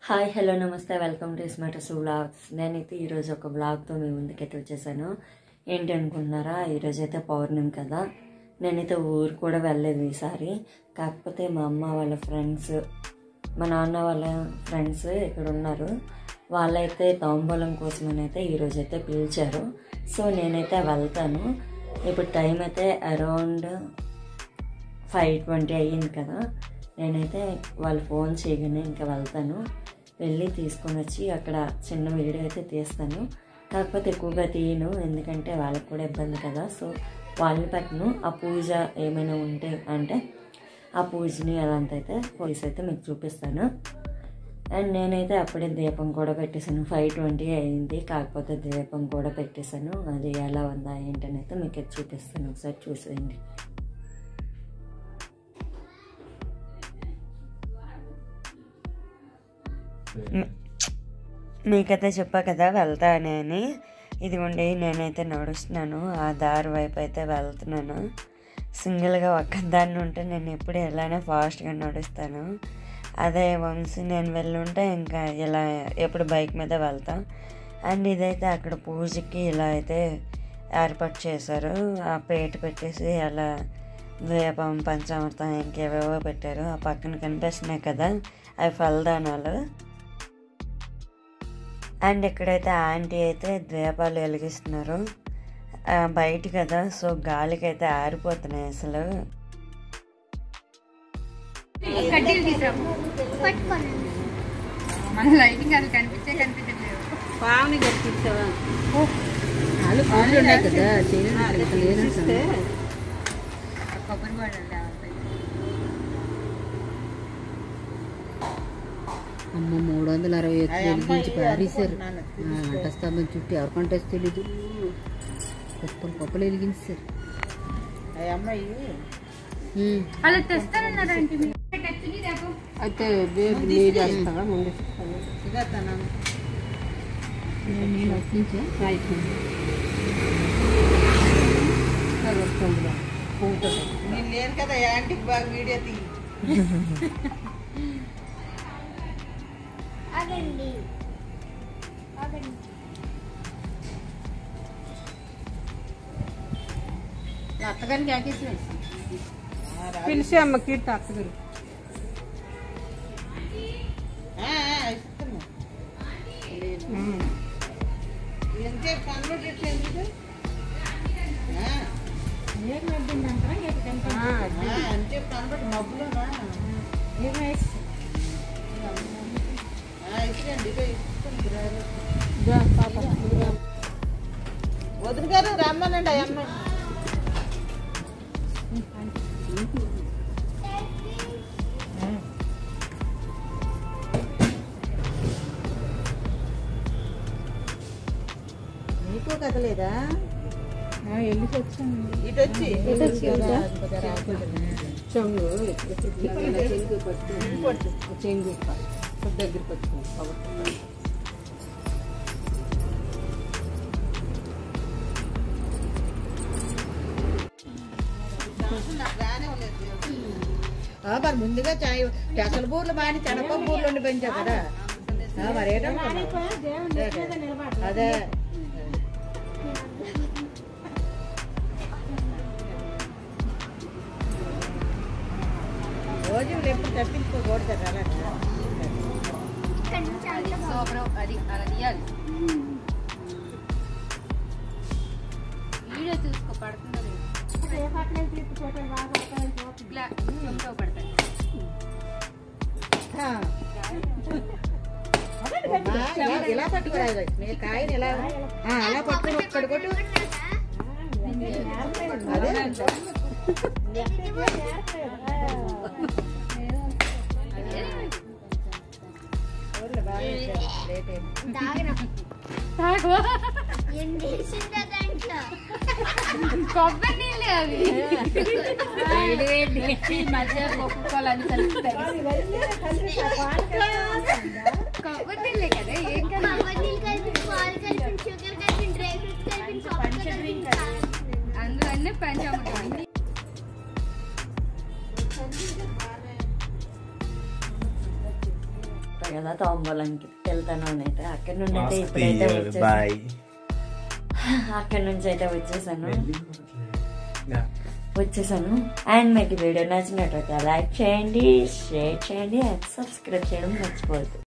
Hi hello namaste welcome to Smatas vlogs నేనైతే ఈరోజు ఒక వ్లాగ్తో మీ ముందుకైతే వచ్చేసాను ఏంటి అనుకుంటున్నారా ఈరోజు అయితే పౌర్ణమి కదా నేనైతే ఊరు కూడా వెళ్ళలేదు ఈసారి కాకపోతే మా అమ్మ వాళ్ళ ఫ్రెండ్స్ మా నాన్న వాళ్ళ ఫ్రెండ్స్ ఇక్కడ ఉన్నారు వాళ్ళైతే తాంబూలం కోసమని అయితే ఈరోజు అయితే పిలిచారు సో నేనైతే వెళ్తాను ఇప్పుడు టైం అయితే అరౌండ్ ఫైవ్ ట్వంటీ అయ్యింది కదా నేనైతే వాళ్ళు ఫోన్ చేయగానే ఇంకా వెళ్తాను వెళ్ళి తీసుకొని వచ్చి అక్కడ చిన్న వీడియో అయితే తీస్తాను కాకపోతే ఎక్కువగా తీయను ఎందుకంటే వాళ్ళకి కూడా ఇబ్బంది కదా సో వాళ్ళని పెట్టను ఆ పూజ ఏమైనా ఉంటే అంటే ఆ పూజని అలాంటి అయితే పోలీస్ అయితే మీకు చూపిస్తాను అండ్ నేనైతే అప్పుడే దీపం కూడా పెట్టేశాను ఫైవ్ ట్వంటీ అయింది కాకపోతే దీపం కూడా పెట్టేశాను అది ఎలా ఉందా ఏంటని అయితే మీకు అది చూపిస్తాను ఒకసారి చూసేయండి మీకైతే చెప్పా కదా వెళ్తానని ఇదిగోండి నేనైతే నడుస్తున్నాను ఆ దారి వైపు అయితే వెళ్తున్నాను సింగిల్గా ఒక్కదాన్ని ఉంటే నేను ఎప్పుడు ఇలానే ఫాస్ట్గా నడుస్తాను అదే వన్స్ నేను వెళ్ళుంటే ఇంకా ఇలా ఎప్పుడు బైక్ మీద వెళ్తాం అండ్ ఇదైతే అక్కడ పూజకి ఇలా అయితే ఏర్పాటు చేశారు ఆ పేట పెట్టేసి అలా దీపం పంచామృతం ఇంకేవేవో పెట్టారు ఆ పక్కన కనిపిస్తున్నాయి కదా అవి ఫలదానాలు అండ్ ఇక్కడైతే ఆంటీ అయితే దీపాలు వెలిగిస్తున్నారు ఆ, బయట కదా సో గాలికి అయితే ఆరిపోతున్నాయి అసలు కడ్డీలు తీసాము మన లైటింగ్ అది కనిపించే కనిపించట్లేదు పావుని కట్టించావా వాళ్ళు పావులు ఉన్నాయి కదా చేస్తే కొబ్బరి వాడాలి అమ్మ మూడు వందల అరవై ఎత్తు వెలిగించి పారేశారు అంట స్తంభం చుట్టూ ఎవరికంటే తెలీదు కుప్పలు కుప్పలు వెలిగించారు ఉమ్. అలా తెస్తానన్నారంటే అయితే బేబీ నీళ్ళు వేస్తావా ముందు నేను వచ్చించా ప్రయత్నం నేను లేను కదా యాంటీకి బాగా వీడియో తీ ఆగండి ఆగండి అత్తగారికి ఆకేసి పిలిచి అమ్మ కీర్తి అత్తగారు ఇస్తాను ఎంతసేపు పనులు చెట్లు ఎందుకు ఆ, ఆ, అంతే పనులు మబ్బులునా ఇచ్చేయండి ఇదో ఇస్తాను వదిన గారు రమ్మనండి ఆ అమ్మాయి నీకు కదలేదా వెళ్ళి వచ్చాను ఇటు వచ్చి చెంగు చెంగు పట్టు చెంగు దగ్గర పట్టుకో ఆ, మరి ముందుగా చాయ్ పెసల బూర్లు మాని చెనప బూర్లు ఉండి పెంచావు కదా ఆ, మరి ఏంటనుకున్నావు? అదే రోజు ఎప్పుడు తప్పించుకోకూడదు కదా అలాగా. ఇక్కడ నుంచి అంతా సూపర్ అది అలా తీయాలి వీడియో చూసుకో పడుతుందో లేదో. ఇట్లా చెంతో పడతాయి ఆ. ఆ, ఇలా- ఇలా పట్టుకోరాదు మీరు కాయని ఇలా ఆ, అలా పట్టుకుని ఒక్కడు కొట్టు అదే ఊర్లో బాగా చేశారు. లేట్ అయింది. తాగను ఏం చేసిందా దాంట్లో కొబ్బరి నీళ్ళే అవి మధ్య కొట్టుకోవాలని కలుపుతాయి కొబ్బరి నీళ్ళే కదా ఏం కదా పవర్ నీళ్ళు కలిపి పాలు కలిపి షుగర్ కలిపి డ్రై ఫ్రూట్స్ కలిపి సాల్ట్ కలిపి అందువల్ల పంచామృతం చెప్పా కదా తాంబూలానికి వెళ్తాను అని అయితే అక్కడి నుండి అయితే ఇప్పుడైతే వచ్చేసాను బాయ్ అక్కడి నుంచి అయితే వచ్చేసాను వచ్చేసాను అండ్ మీకు వీడియో నచ్చినట్లయితే లైక్ చేయండి షేర్ చేయండి అండ్ సబ్స్క్రైబ్ చేయడం మర్చిపోవద్దు